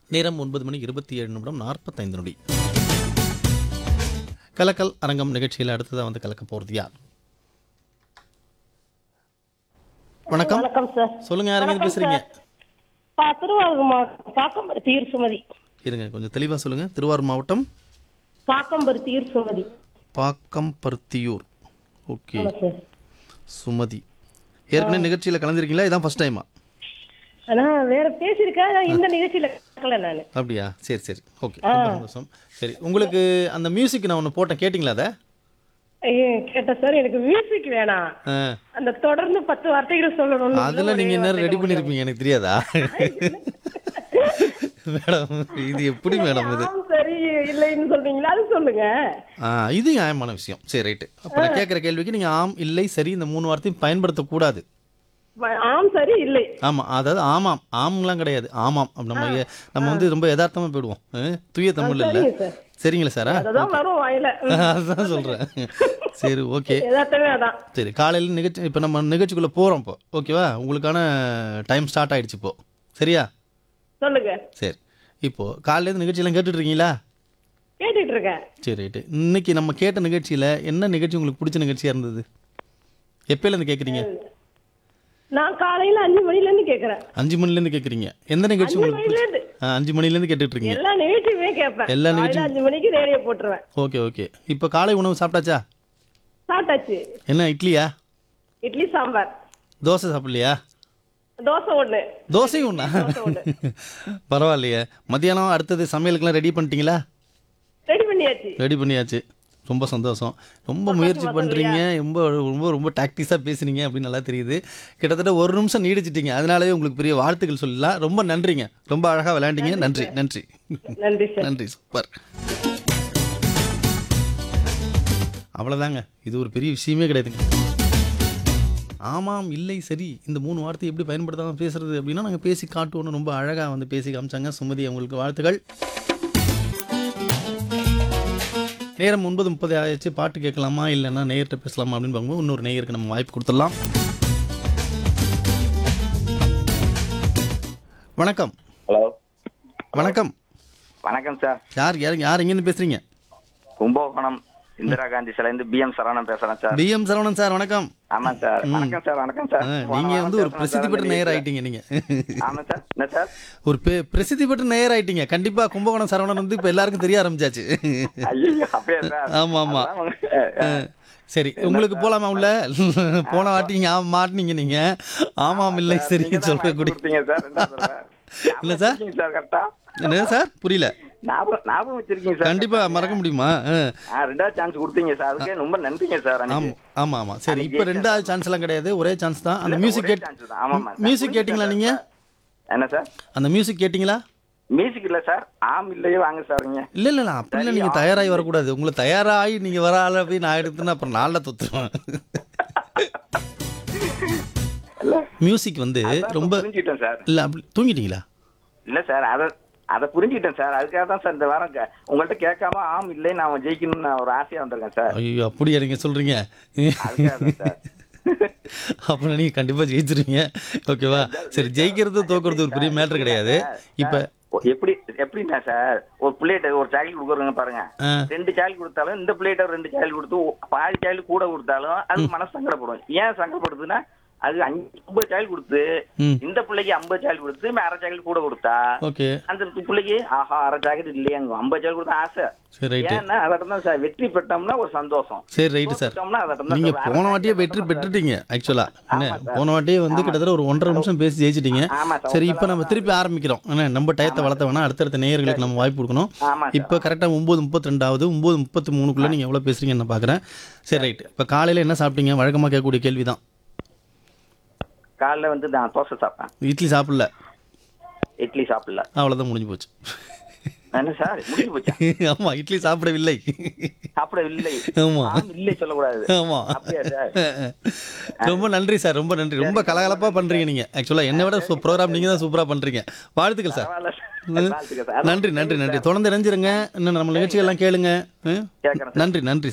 நேரம் ஒன்பது மணி இருபத்தி ஏழு நிமிடம் நாற்பத்தைந்து நொடி கலக்கல் அரங்கம் நிகழ்ச்சியில் அடுத்ததாக வந்து கலக்க போகிறது யார் வணக்கம் வணக்கம் சார் சொல்லுங்க யாருங்க பேசுறீங்க பா திருவாரூர் மாவட்டம் பாக்கம்பருத்தி ஈர் சுமதி இருங்க கொஞ்சம் தெளிவாக சொல்லுங்க திருவாரூர் மாவட்டம் பாக்கம்பருத்தி ஈர் சுமதி பாக்கம்பருத்தியூர் ஓகே ஆமா சார் சுமதி ஏற்கனவே நிகழ்ச்சியில் கலந்துருக்கீங்களா இதான் ஃபர்ஸ்ட் டைமா ஆனா வேற பேசியிருக்கேன் ஆனா இந்த நிகழ்ச்சியில கேட்கல நானு அப்படியா சரி சரி ஓகே ரொம்ப சந்தோஷம் சரி உங்களுக்கு அந்த மியூசிக் நான் ஒன்று போட்டேன் கேட்டிங்களா அதை ஐயோ, கேட்டேன் சார் எனக்கு மியூசிக் வேணாம் ஆ அந்த தொடர்ந்து பத்து வார்த்தைகள் சொல்லணும் அதில் நீங்கள் என்ன ரெடி பண்ணியிருப்பீங்க எனக்கு தெரியாதா மேடம் இது எப்படி மேடம் இது ஆம், சரி இல்லைன்னு சொல்றீங்களா அது சொல்லுங்க ஆ இது நியாயமான விஷயம் சரி ரைட்டு அப்போ நான் கேட்குற கேள்விக்கு நீங்கள் ஆம் இல்லை சரி இந்த மூணு வார்த்தையும் பயன்படுத்தக்கூடாது வ- ஆம் சரி இல்லை ஆமாம் அதாவது ஆமாம் ஆம்லாம் கிடையாது ஆமாம் அப்ப நம்ம எ- நம்ம வந்து ரொம்ப யதார்த்தமாக போயிடுவோம் ஆ, தூய தமிழ் இல்லை சரிங்க சார் சரிங்களா சாரா அதுதான் வரும் வாயில அதுதான் சொல்கிறேன் சரி ஓகே எதார்த்தமே அதான் சரி காலையில் நிகழ்ச்சி இப்போ நம்ம நிகழ்ச்சிக்குள்ளே போகிறோம் இப்போ ஓகேவா உங்களுக்கான டைம் ஸ்டார்ட் ஆயிடுச்சு இப்போ சரியா சொல்லுங்க சரி இப்போது காலையிலேருந்து நிகழ்ச்சியெல்லாம் கேட்டுட்டு இருக்கீங்களா கேட்டுட்டு இருக்கேன் சரி ரைட்டு இன்னைக்கு நம்ம கேட்ட நிகழ்ச்சியில் என்ன நிகழ்ச்சி உங்களுக்கு பிடிச்ச நிகழ்ச்சியாக இருந்தது எப்போலேருந்து கேட்குறீங்க நான் காலையில அஞ்சு மணில இருந்து கேக்குறேன் அஞ்சு மணிலேருந்து கேட்குறீங்க எந்த நிகழ்ச்சி அஞ்சு உங்களுக்கு மணில பிடிச்ச- இருந்து ஆ, அஞ்சு மணிலேருந்து கேட்டுட்டு இருக்கீங்க எல்லா நிகழ்ச்சியுமே கேட்பேன் எல்லா காலையில நிகழ்ச்சியும் அஞ்சு மணிக்கு ரேடியோ போட்டுருவேன் ஓகே ஓகே இப்போ காலை உணவு சாப்பிட்டாச்சா சாப்பிட்டாச்சு என்ன இட்லியா இட்லி சாம்பார் தோசை சாப்பிடலையா தோசை ஒண்ணு தோசையும் ஒன்றா தோசை ஒண்ணு பரவாயில்லையே மத்தியானம் அடுத்தது சமையலுக்குலாம் ரெடி பண்ணிட்டீங்களா ரெடி பண்ணியாச்சு ரெடி பண்ணியாச்சு ரொம்ப சந்தோஷம் ரொம்ப முயற்சி பண்ணுறீங்க ரொம்ப ரொம்ப ரொம்ப டாக்டிஸாக பேசுனீங்க அப்படின்னு நல்லா தெரியுது கிட்டத்தட்ட ஒரு நிமிஷம் நீடிச்சிட்டீங்க அதனாலவே உங்களுக்கு பெரிய வாழ்த்துக்கள் சொல்லலாம் ரொம்ப நன்றிங்க ரொம்ப அழகாக விளையாண்டீங்க நன்றி நன்றி நன்றி சார் நன்றி சூப்பர் அவ்வளோதாங்க இது ஒரு பெரிய விஷயமே கிடையாதுங்க ஆமாம் இல்லை சரி இந்த மூணு வார்த்தை எப்படி பயன்படுத்தாம பேசுறது அப்படின்னா நாங்கள் பேசி காட்டுவோன்னு ரொம்ப அழகாக வந்து பேசி காமிச்சாங்க சுமதி அவங்களுக்கு வாழ்த்துக்கள் நேரம் ஒன்பது முப்பது ஆயிடுச்சு பாட்டு கேட்கலாமா இல்லைன்னா நேயர்கிட்ட பேசலாமா அப்படின்னு பார்க்கும்போது இன்னொரு நேயருக்கு நம்ம வாய்ப்பு கொடுத்துடலாம் வணக்கம் ஹலோ வணக்கம் வணக்கம் சார் யார் யார் யார் எங்கேருந்து பேசுறீங்க கும்பகோணம் இந்திரா காந்தி சிலைந்து பி எம் சரவணன் பேசுறேன் சார் பிஎம் சரவணன் சார் வணக்கம் ஆமா சார் வணக்கம் சார் வணக்கம் சார் ஆ, போன நீங்க வாரம் வந்து ஒரு பேசுனேன் பிரசித்தி சார் பெற்ற அந்த நேயர் வீட்டுல. ஆயிட்டீங்க நீங்க ஆமா சார் என்ன சார் ஒரு பெ- பிரசித்தி பெற்ற நேயர் ஆயிட்டீங்க கண்டிப்பா கும்பகோணம் சரவணன் வந்து இப்ப எல்லாருக்கும் தெரிய ஆரம்பிச்சாச்சு ஐயோ அப்படியே சார் ஆமா, ஆமா. அதான் உங்க- ஆ, சரி உங்களுக்கு போலாமா உள்ள போன வாட்டி நீங்க ஆமா மாட்டினீங்க நீங்க ஆமாம் இல்லை சரி நீங்க தான் வாங்கி சொல்லக்கூடிய கொடுத்தீங்க சார் என்ன சொல்றேன்? இல்ல சார்? ஞாபகம் வச்சிருக்கீங்க சார் கரெக்டா என்ன சார் புரியல ஞாபகம் ஞாபகம் வச்சிருக்கீங்க சார் கண்டிப்பா மறக்க முடியுமா ஆ. ஆ, ரெண்டாவது சான்ஸ் கொடுத்தீங்க சார் அதுக்கே ரொம்ப நன்றிங்க சார் ஆமா அன்னைக்கு. ஆமா ஆமா சரி அன்னைக்கு இப்ப ரெண்டாவது சான்ஸ் எல்லாம் கிடையாது ஒரே சான்ஸ் தான் அந்த இல்ல, மியூசிக் ஒரே கேட் chance தான். ஆமாமா. மியூசிக் கேட்டிங்களா நீங்க என்ன சார் அந்த மியூசிக் கேட்டிங்களா மியூசிக் இல்ல சார் ஆம் இல்லையே வாங்க சார் நீங்க இல்ல இல்ல இல்ல அப்படி இல்ல நீங்க தயாராகி வரக்கூடாது உங்களை தயாராகி நீங்க வர ஆள போய் நான் எடுத்துன்னா அப்புறம் நாளில் தொத்துருவேன் மியூசிக் வந்து ரொம்ப புரிஞ்சுக்கிட்டேன் சார் இல்ல அப்படி தூங்கிட்டீங்களா இல்ல சார் அத அத புரிஞ்சுக்கிட்டேன் சார் அதுக்காக தான் சார் இந்த வாரம் கே- உங்கள்ட்ட கேட்காம ஆம் இல்லை நான் ஜெயிக்கணும்னு நான் ஒரு ஆசையா வந்திருக்கேன் சார் ஐயோ அப்படியா நீங்க சொல்றீங்க அதுக்காக தான் சார் அப்புறம் நீங்க கண்டிப்பா ஜெயிச்சிருவீங்க ஓகேவா சரி ஜெயிக்கிறது தோக்குறது ஒரு பெரிய மேட்டர் கிடையாது இப்ப ஓ, எப்படி எப்படின்னா சார் ஒரு பிள்ளைகிட்ட ஒரு சாக்லேட் கொடுக்குறோங்க பாருங்க ஆ, ரெண்டு சாக்லேட் கொடுத்தாலும் இந்த பிள்ளைகிட்ட ரெண்டு சாக்லேட் கொடுத்து ஓ- பாதி சாக்லேட் கூட கொடுத்தாலும் அது மனசு சங்கடப்படும் ஏன் சங்கடப்படுதுன்னா அது அஞ்சு ஐம்பது சாக்லேட் கொடுத்து ம் இந்த பிள்ளைக்கு ஐம்பது சாக்லேட் கொடுத்து அரை சாக்லேட் கூட கொடுத்தா ஓகே அந்த பிள்ளைக்கு ஆஹா அரை சாக்லேட் இல்லையாங்க ஐம்பது சாக்லேட் கொடுத்தா ஆசை சரி ரைட்டு ஏன்னா அதட்டம் தான் சார் வெற்றி பெற்றோம்னா ஒரு சந்தோஷம் சரி ரைட்டு சார் தோத்துட்டோம்னா அதட்டம் தான் நீங்க சார். போன வாட்டியே வெற்றி பெற்றுட்டீங்க ஆக்சுவலா என்ன போன வாட்டியே வந்து கிட்டத்தட்ட ஒரு ஒன்றரை நிமிஷம் பேசி ஜெயிச்சிட்டீங்க ஆமா சார் சரி இப்போ நம்ம திருப்பி ஆரம்பிக்கிறோம் என்ன நம்ம டயத்தை வளர்த்த வேணா அடுத்தடுத்த நேயர்களுக்கு நம்ம வாய்ப்பு கொடுக்கணும் ஆமா சார் இப்போ கரெக்டாக ஒம்பது முப்பத்தி ரெண்டாவது ஒம்பது முப்பத்தி மூணுக்குள்ளே நீங்கள் எவ்வளோ பேசுறீங்கன்னு நான் பார்க்குறேன் சரி ரைட் இப்போ காலையில் என்ன சாப்பிட்டீங்க வழக்கமாக கேட்கக்கூடிய கேள்வி தான் காலைல வந்து நான் தோசை சாப்பிட்டேன் இட்லி சாப்பிடல இட்லி சாப்பிடல அவ்வளோதான் முடிஞ்சு போச்சு என்ன சார் முடிஞ்சு போச்சா ஆமாம் இட்லி சாப்பிடவில்லை சாப்பிடவில்லை ஆமா. ஆம், இல்லை சொல்லக்கூடாது ஆமாம் அப்படியா சார் ரொம்ப நன்றி சார் ரொம்ப நன்றி ரொம்ப கலகலப்பாக பண்ணுறீங்க நீங்கள் ஆக்சுவலாக என்னை விட ப்ரோக்ராம் நீங்கள் தான் சூப்பராக பண்ணுறீங்க வாழ்த்துக்கள் சார் பரவாயில்ல சார். வாழ்த்துக்கள் சார். நன்றி நன்றி நன்றி தொடர்ந்து இணைஞ்சிருங்க இன்னும் நம்ம நிகழ்ச்சிகள்லாம் கேளுங்க ம்? கேட்கறேன் சார். நன்றி நன்றி